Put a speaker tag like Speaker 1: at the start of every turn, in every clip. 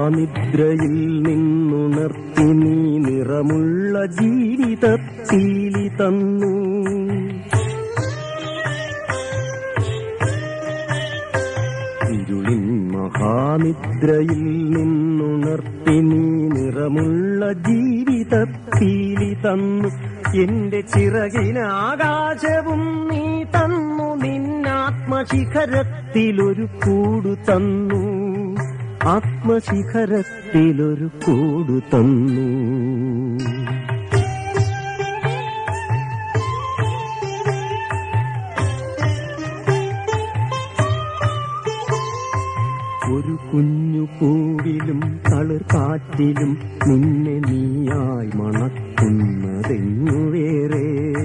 Speaker 1: മഹാനിദ്രയിൽ നിന്നുണർത്തി നീ നിറമുള്ള ജീവിതത്തീലി തന്നു ഇരുളിൻ മഹാനിദ്രയിൽ നിന്നുണർത്തി നീ നിറമുള്ള ജീവിതത്തീലി തന്നു എന്റെ ചിറകിനാകാശവും നീ തന്നു നിന്നാത്മശിഖരത്തിലൊരു കൂടു തന്നു ആത്മശിഖരത്തിലൊരു കൂടു തന്നു ഒരു കുഞ്ഞു പൂവിലും തളിർ കാറ്റിലും നിന്നെ നീയായി മണക്കുന്നതെങ്ങു വേറെ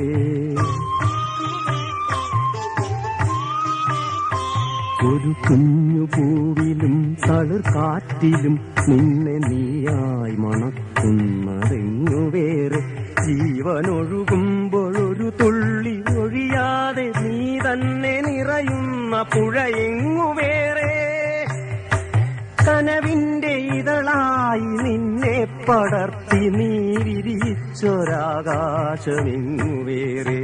Speaker 1: ഒരു കുഞ്ഞു പൂവിലും തളിർ കാറ്റിലും നിന്നെ നീയായി മണക്കുന്നതെങ്ങു വേറെ ജീവനൊഴുകുമ്പോൾ ഒരു തുള്ളി ഒഴിയാതെ നീ തന്നെ നിറയുന്ന പുഴയെങ്ങു വേറെ കനവിന്റെ ഇതളായി നിന്നെ പടർത്തി നീ വിരിച്ചൊരാകാശമെങ്ങു വേറെ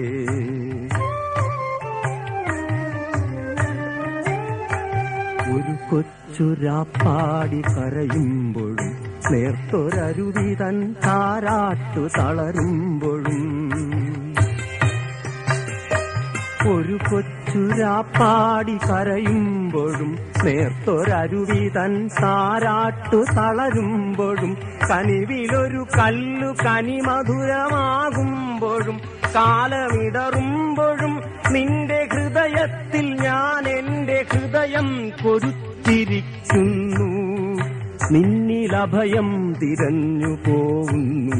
Speaker 1: ഒരു കൊച്ചുരാപ്പാടി കരയുമ്പോഴും നേർത്തൊരരുവി തൻ താരാട്ടു തളരുമ്പോഴും ഒരു കൊച്ചുരാപ്പാടി കരയുമ്പോഴും നേർത്തൊരരുവി തൻ താരാട്ടു തളരുമ്പോഴും കനിവിലൊരു കല്ലു കനിമധുരമാകുമ്പോഴും കാലമിടറുമ്പോഴും നിന്റെ ഹൃദയത്തിൽ ഞാൻ എന്റെ ഹൃദയം കൊടുത്തിരിക്കുന്നു നിന്നിൽ അഭയം തിരഞ്ഞു പോകുന്നു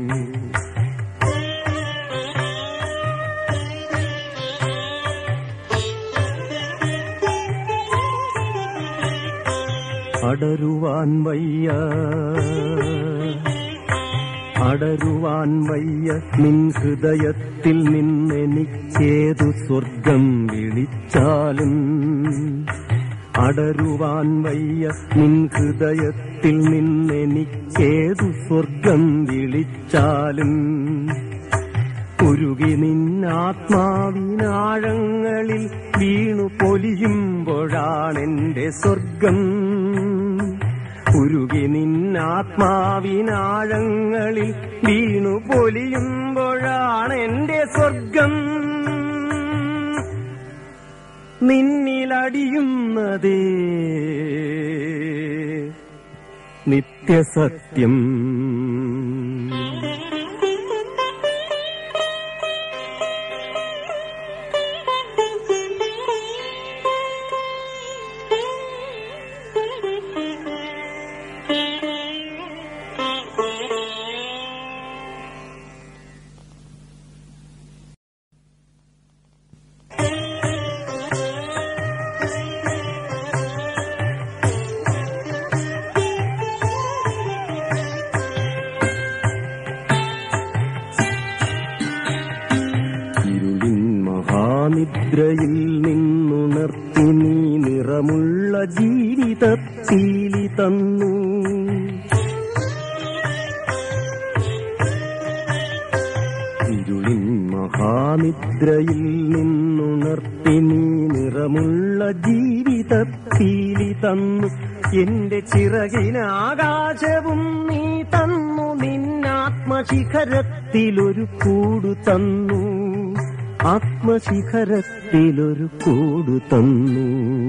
Speaker 1: അടരുവാൻ വയ്യ അടരുവാൻ വയ്യ നിൻ ഹൃദയത്തിൽ നിന്നെനിക്കേതു സ്വർഗം വിളിച്ചാലും അടരുവാൻ വയ്യ നിൻ ഹൃദയത്തിൽ നിന്നെനിക്കേതു സ്വർഗം വിളിച്ചാലും ഉരുകി നിന്നാത്മാവിനാഴങ്ങളിൽ വീണു പൊലിയുമ്പോഴാണെന്റെ സ്വർഗം ഉരുകി നിന്നാത്മാവിനാഴങ്ങളിൽ വീണു പൊലിയുമ്പോഴാണെന്റെ സ്വർഗം നിന്നിലടിയുന്നതേ നിത്യസത്യം ഇരുളിൻ മഹാനിദ്രയിൽ നിന്നുണർത്തി നീ നിറമുള്ള ജീവിതത്തീലി തന്നു ഇരുളിൻ മഹാനിദ്രയിൽ നിന്നുണർത്തി നീ നിറമുള്ള ജീവിതത്തീലി തന്നു എന്റെ ചിറകിനാകാശവും നീ തന്നു നിന്നാത്മശിഖരത്തിലൊരു കൂടു തന്നു ആത്മശിഖരത്തിലൊരു കൂടു തന്നു